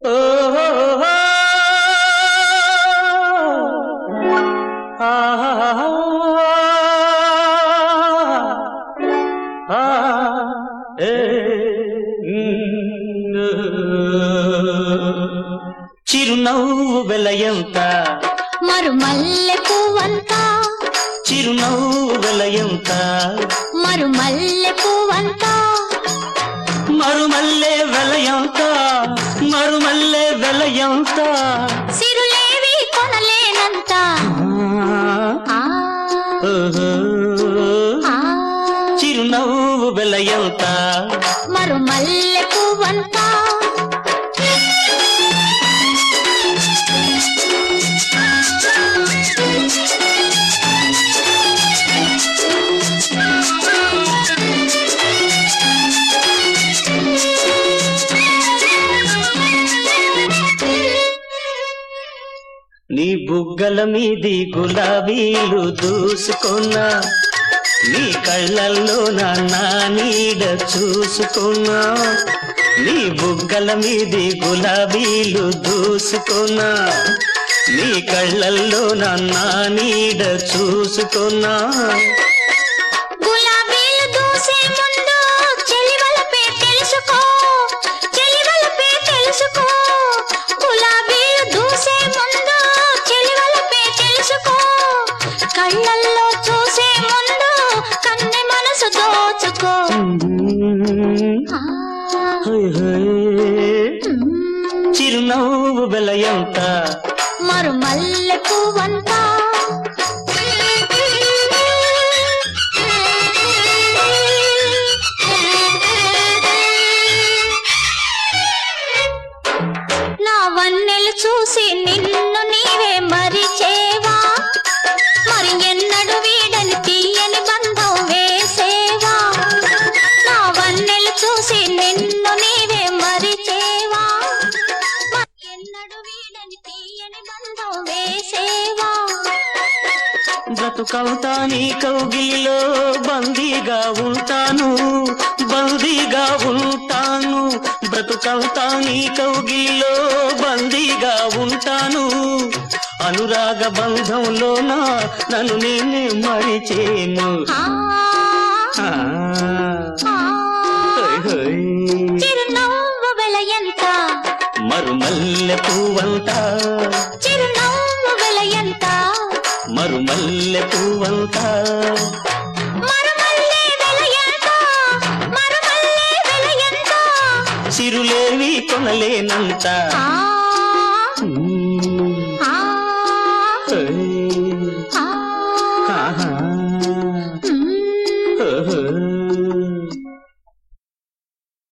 చిరునవ్వు వెలయంత మరు మల్లె పువ్వంతా చిరునవ్వు వెలయంత మరు మల్లె పువ్వంతా మరుమల్లె వెలయంత మరుమల్లె వెలయంత సిరులేవి కొనలేనంత ఆ, ఓహో. ఆ, చిరునవ్వు వెలయంత మరు మల్లె పువ్వంతా నీ బుగ్గల మీది గులాబీలు దూసుకున్నా నీ కళ్ళల్లో నా నీడ చూసుకున్నా నీ బుగ్గల మీది గులాబీలు దూసుకున్నా నీ కళ్ళల్లో నా నీడ చూసుకున్నా గులాబీలు దూసే ముందు చెలివలపే తెలుసుకో చెలివలపే తెలుసుకో గులాబీలు దూసే ముందు చెలివలపే తెలుసుకో కళ్ళల్లో చూసే ముందు కన్నె మనసు దోచుకో ఆ, హోయ్ హోయ్. మ్మ్. చిరునవ్వు వెలయంత మరు మల్లె పువ్వంతా నా వన్నెలు చూసి నిన్ను నీవే మరిచేవా మరి ఎన్నడు వీడని తీయని బంధం వేసేవా నా వన్నెలు చూసి నిన్ను నీవే మరిచేవా మరి ఎన్నడు వీడని తీయని బంధం వేసేవా బ్రతుకంతా నీ కౌగిలిలో బందీగా ఉంటాను బందీగా ఉంటాను బ్రతుకంతా నీ కౌగిలిలో బందీగా ఉంటాను అనురాగ బంధంలోన నన్ను నేనే మరిచేను ఆ, ఆ, ఆ, హోయ్ హోయ్. చిరునవ్వు వెలయంత మరుమల్లె పువ్వంత చిరునవ్వు వెలయంత మరుమల్లె పువ్వంత మరుమల్లె వెలయంత మరుమల్లె వెలయంత సిరులేవి కొనలేనంత ఆ, మ్మ్. ఆ, హోయ్. ఆ, ఆహా. మ్మ్. ఓహో.